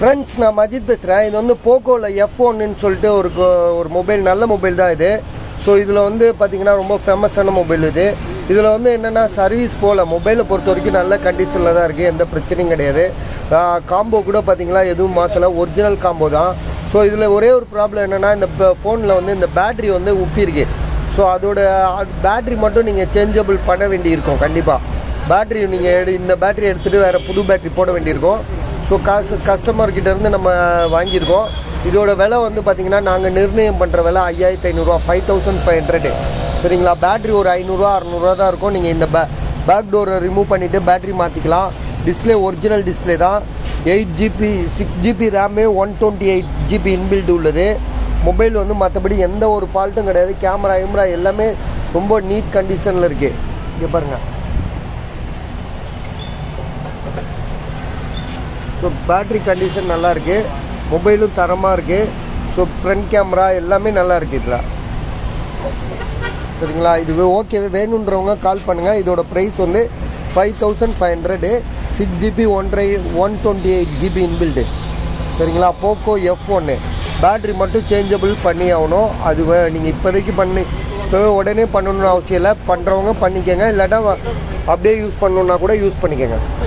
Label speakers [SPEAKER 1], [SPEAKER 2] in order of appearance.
[SPEAKER 1] friends நான் மஜித் பேசுகிறேன் இது வந்து போக்கோவில் எஃப் ஒன்னு சொல்லிட்டு ஒரு கொ- ஒரு மொபைல் நல்ல மொபைல் தான் இது ஸோ இதில் வந்து பார்த்தீங்கன்னா ரொம்ப ஃபேமஸான மொபைல் இது இதில் வந்து என்னென்னா சர்வீஸ் போகல மொபைலை பொறுத்த வரைக்கும் நல்ல கண்டிஷனில் தான் இருக்குது எந்த பிரச்சனையும் கிடையாது காம்போ கூட பார்த்தீங்கன்னா எதுவும் மாற்றலை ஒரிஜினல் காம்போ தான் ஸோ இதில் ஒரே ஒரு ப்ராப்ளம் என்னென்னா இந்த ஃபோனில் வந்து இந்த பேட்டரி வந்து உப்பிருக்கு ஸோ அதோட பேட்டரி மட்டும் நீங்கள் சேஞ்சபிள் பண்ண வேண்டியிருக்கும் கண்டிப்பாக பேட்டரி நீங்கள் எடு இந்த பேட்டரி எடுத்துகிட்டு வேறு புது பேட்டரி போட வேண்டியிருக்கும் ஸோ காசு கஸ்டமர் கிட்ட இருந்து நம்ம வாங்கியிருக்கோம் இதோட விலை வந்து பார்த்தீங்கன்னா நாங்கள் நிர்ணயம் பண்ணுற விலை ஐயாயிரத்தி ஐநூறுரூவா ஃபைவ் தௌசண்ட் ஃபைவ் ஹண்ட்ரடு சரிங்களா பேட்டரி ஒரு ஐநூறுரூவா அறநூறுவா தான் இருக்கும் நீங்கள் இந்த பே பேக் டோரை ரிமூவ் பண்ணிவிட்டு பேட்டரி மாற்றிக்கலாம் டிஸ்ப்ளே ஒரிஜினல் டிஸ்ப்ளே தான் eight GB six GB RAM one twenty eight GB inbuilt உள்ளது மொபைல் வந்து மற்றபடி எந்த ஒரு ஃபால்ட்டும் கிடையாது கேமரா கேமரா எல்லாமே ரொம்ப நீட் கண்டிஷனில் இருக்குது இங்கே பாருங்கள் ஸோ பேட்ரி கண்டிஷன் நல்லா இருக்கு மொபைலும் தரமாக இருக்கு ஸோ ஃப்ரண்ட் கேமரா எல்லாமே நல்லா இருக்கு இதில் சரிங்களா இது ஓகே வேணுன்றவங்க கால் பண்ணுங்கள் இதோட ப்ரைஸ் வந்து five thousand five hundred six GB ஒன்றரை one twenty eight GB inbuilt சரிங்களா போக்கோ எஃப் ஒன்று பேட்ரி மட்டும் சேஞ்சபிள் பண்ணி ஆகணும் அது நீங்கள் இப்போதைக்கு பண்ணி இப்போவே உடனே பண்ணணும்னு அவசியம் இல்லை பண்ணுறவங்க பண்ணிக்கோங்க இல்லாட்டா அப்படியே யூஸ் பண்ணணுன்னா கூட யூஸ் பண்ணிக்கோங்க